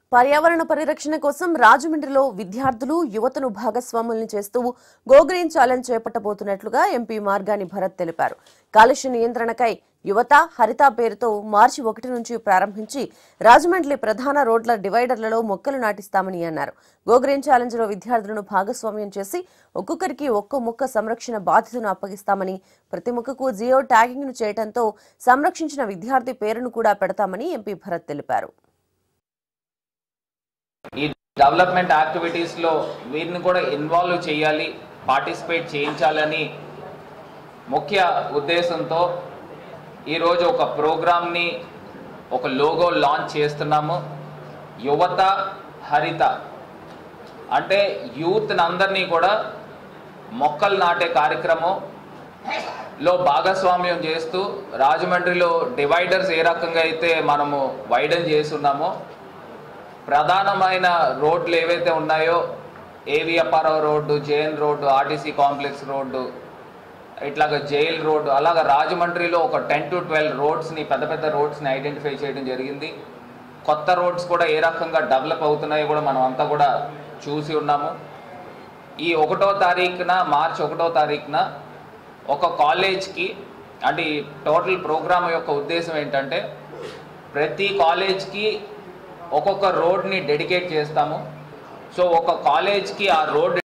పర్యావరణ పరిరక్షణ కోసం రాజమండ్రిలో విద్యార్థులు యువతను భాగస్వాముల్ని చేస్తూ గోగ్రీన్ ఛాలెంజ్ చేపట్టబోతున్నట్లుగా ఎంపీ మార్గాని భరత్ తెలిపారు కాలుష్య నియంత్రణకై యువత హరిత పేరుతో మార్చి ఒకటి నుంచి ప్రారంభించి రాజమండ్రి ప్రధాన రోడ్ల డివైడర్లలో మొక్కలు నాటిస్తామని అన్నారు గోగ్రీన్ ఛాలెంజ్ లో విద్యార్థులను భాగస్వామ్యం చేసి ఒక్కొక్కరికి ఒక్కో మొక్క సంరక్షణ బాధ్యతను అప్పగిస్తామని ప్రతి మొక్కకు జియో ట్యాగింగ్ ను చేయడంతో సంరక్షించిన విద్యార్థి పేరును కూడా పెడతామని ఎంపీ భరత్ తెలిపారు ఈ డెవలప్మెంట్ యాక్టివిటీస్లో వీరిని కూడా ఇన్వాల్వ్ చేయాలి పార్టిసిపేట్ చేయించాలని ముఖ్య ఉద్దేశంతో ఈరోజు ఒక ప్రోగ్రామ్ని ఒక లోగో లాంచ్ చేస్తున్నాము యువత హరిత అంటే యూత్ని అందరినీ కూడా మొక్కలు నాటే కార్యక్రమం లో భాగస్వామ్యం చేస్తూ రాజమండ్రిలో డివైడర్స్ ఏ రకంగా అయితే మనము వైడన్ చేస్తున్నామో ప్రధానమైన రోడ్లు ఏవైతే ఉన్నాయో ఏవిఎఫ్ఆర్ఓ road JN road RTC complex road ఇట్లాగ జైల్ రోడ్డు అలాగ రాజమండ్రిలో ఒక టెన్ టు ట్వెల్వ్ రోడ్స్ని పెద్ద పెద్ద రోడ్స్ని ఐడెంటిఫై చేయడం జరిగింది కొత్త రోడ్స్ కూడా ఏ రకంగా డెవలప్ అవుతున్నాయో కూడా మనం అంతా కూడా చూసి ఉన్నాము ఈ ఒకటో తారీఖున మార్చ్ ఒకటో తారీఖున ఒక కాలేజ్కి అంటే ఈ టోటల్ ప్రోగ్రామ్ యొక్క ఉద్దేశం ఏంటంటే ప్రతి కాలేజ్కి ఒక్కొక్క రోడ్ని డెడికేట్ చేస్తాము సో ఒక కాలేజ్కి ఆ రోడ్